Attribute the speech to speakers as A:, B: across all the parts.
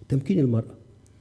A: تمكين المراه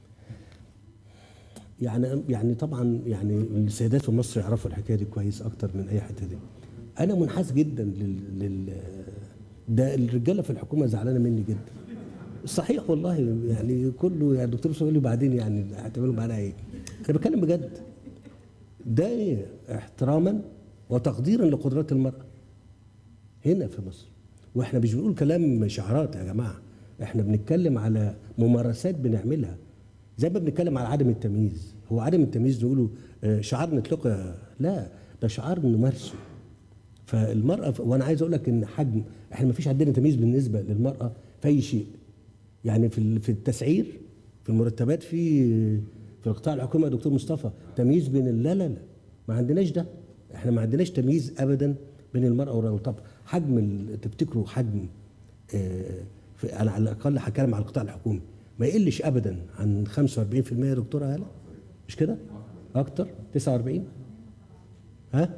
A: يعني يعني طبعا يعني السيدات في مصر يعرفوا الحكايه دي كويس اكتر من اي حته دي انا منحاز جدا لل, لل ده الرجاله في الحكومه زعلانه مني جدا صحيح والله يعني كله يعني الدكتور يقول لي بعدين يعني هتعملوا معانا ايه انا بتكلم بجد ده إيه؟ احتراما وتقديرا لقدرات المراه هنا في مصر واحنا مش بنقول كلام شعارات يا جماعه احنا بنتكلم على ممارسات بنعملها زي ما بنتكلم على عدم التمييز هو عدم التمييز نقوله آه، شعار نطلقه لا ده شعار نمارسه فالمراه وانا عايز اقول لك ان حجم احنا ما فيش عندنا تمييز بالنسبه للمراه في اي شيء يعني في ال- في التسعير في المرتبات في في القطاع الحكومي يا دكتور مصطفى تمييز بين ال- لا لا لا ما عندناش ده احنا ما عندناش تمييز ابدا بين المراه والرجل طب حجم ال- تفتكروا حجم آه، في انا على الاقل هتكلم على القطاع الحكومي ما يقلش ابدا عن 45% يا دكتوره هاله مش كده؟ اكتر 49 ها؟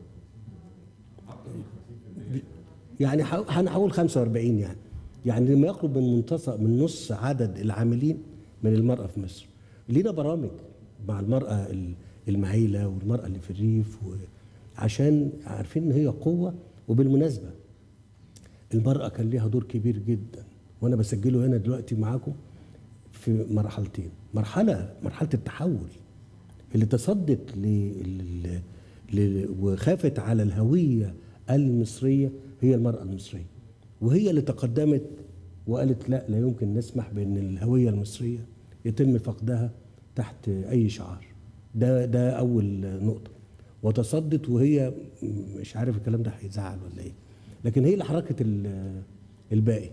A: يعني حو- هنحول 45 يعني يعني ما يقرب من منتصف من نص عدد العاملين من المرأة في مصر لينا برامج مع المرأة ال- المعيلة والمرأة اللي في الريف و- عشان عارفين ان هي قوة وبالمناسبة المرأة كان ليها دور كبير جدا وانا بسجله هنا دلوقتي معاكم في مرحلتين مرحلة مرحلة التحول اللي تصدت ل... ل... ل... وخافت على الهوية المصرية هي المرأة المصرية وهي اللي تقدمت وقالت لا لا يمكن نسمح بأن الهوية المصرية يتم فقدها تحت أي شعار ده ده أول نقطة وتصدت وهي مش عارف الكلام ده هيزعل ولا ايه لكن هي اللي حركت ال- الباقي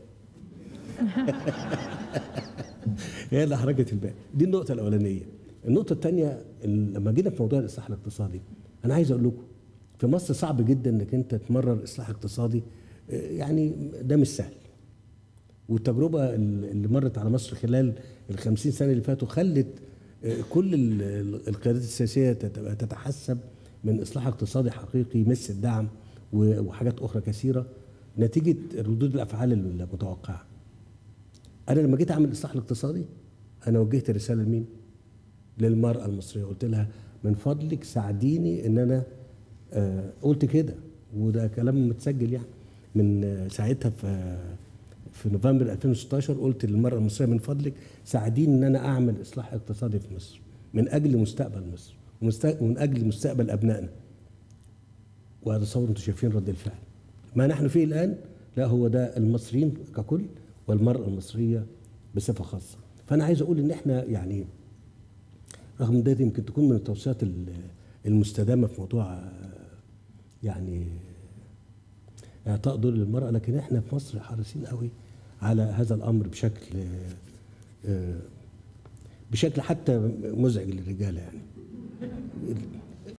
A: هي اللي حركت الباقي دي النقطة الأولانية النقطة الثانية لما جينا في موضوع الإصلاح الاقتصادي أنا عايز أقول لكم في مصر صعب جدا إنك أنت تمرر إصلاح اقتصادي آه، يعني ده مش سهل والتجربة اللي مرت على مصر خلال الخمسين سنة اللي فاتوا خلت آه، كل ال- ال- القيادات السياسية تت- تتحسب من إصلاح اقتصادي حقيقي يمس الدعم و- وحاجات أخرى كثيرة نتيجة ردود الأفعال المتوقعة انا لما جيت اعمل الاصلاح الاقتصادي انا وجهت رساله لمين للمراه المصريه قلت لها من فضلك ساعديني ان انا آه قلت كده وده كلام متسجل يعني من آه ساعتها في آه في نوفمبر 2016 قلت للمراه المصريه من فضلك ساعديني ان انا اعمل اصلاح اقتصادي في مصر من اجل مستقبل مصر ومست- ومن اجل مستقبل ابنائنا واتصور انتم شايفين رد الفعل ما نحن فيه الان لا هو ده المصريين ككل والمراه المصريه بصفه خاصه فانا عايز اقول ان احنا يعني رغم ان ده يمكن تكون من التوصيات ال- المستدامه في موضوع آه، يعني اعطاء دور للمراه لكن احنا في مصر حريصين قوي على هذا الامر بشكل آه، بشكل حتى مزعج للرجاله يعني